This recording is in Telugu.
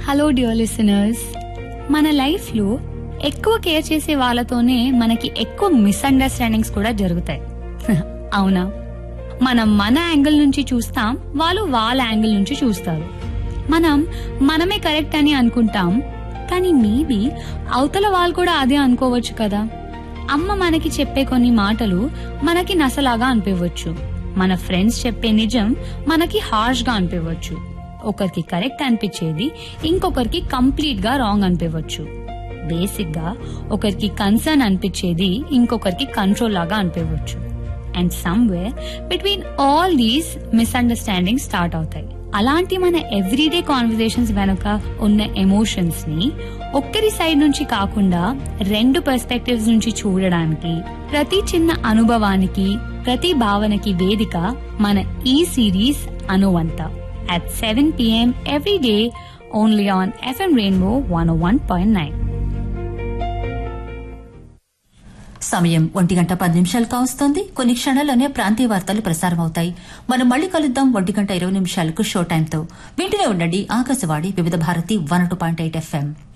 హలో డియర్ లిసనర్స్ మన లైఫ్ లో ఎక్కువ కేర్ చేసే వాళ్ళతోనే మనకి ఎక్కువ మిస్అండర్స్టాండింగ్స్ కూడా జరుగుతాయి అవునా మనం మన యాంగిల్ నుంచి చూస్తాం వాళ్ళు వాళ్ళ యాంగిల్ నుంచి చూస్తారు మనం మనమే కరెక్ట్ అని అనుకుంటాం కానీ మేబీ అవతల వాళ్ళు కూడా అదే అనుకోవచ్చు కదా అమ్మ మనకి చెప్పే కొన్ని మాటలు మనకి నసలాగా అనిపించవచ్చు మన ఫ్రెండ్స్ చెప్పే నిజం మనకి హార్ష్ గా అనిపించవచ్చు ఒకరికి కరెక్ట్ అనిపించేది ఇంకొకరికి కంప్లీట్ గా రాంగ్ అనిపించవచ్చు బేసిక్ గా ఒకరికి కన్సర్న్ అనిపించేది ఇంకొకరికి కంట్రోల్ లాగా అనిపించవచ్చు and somewhere between all these misunderstanding start అవుతాయి అలాంటి మన ఎవ్రీడే కాన్వర్సేషన్స్ వెనుక ఉన్న ఎమోషన్స్ ని ఒక్కరి సైడ్ నుంచి కాకుండా రెండు పర్స్పెక్టివ్స్ నుంచి చూడడానికి ప్రతి చిన్న అనుభవానికి ప్రతి భావనకి వేదిక మన ఈ సిరీస్ అనువంత at seven PM every day only on FM Rainbow one one point nine సమయం ఒంటి గంట పది నిమిషాలు కావస్తోంది కొన్ని క్షణాల్లోనే ప్రాంతీయ వార్తలు ప్రసారం అవుతాయి మనం మళ్ళీ కలుద్దాం ఒంటి గంట ఇరవై నిమిషాలకు షో టైంతో వింటూనే ఉండండి Akashvani Vividh Bharati one two point eight FM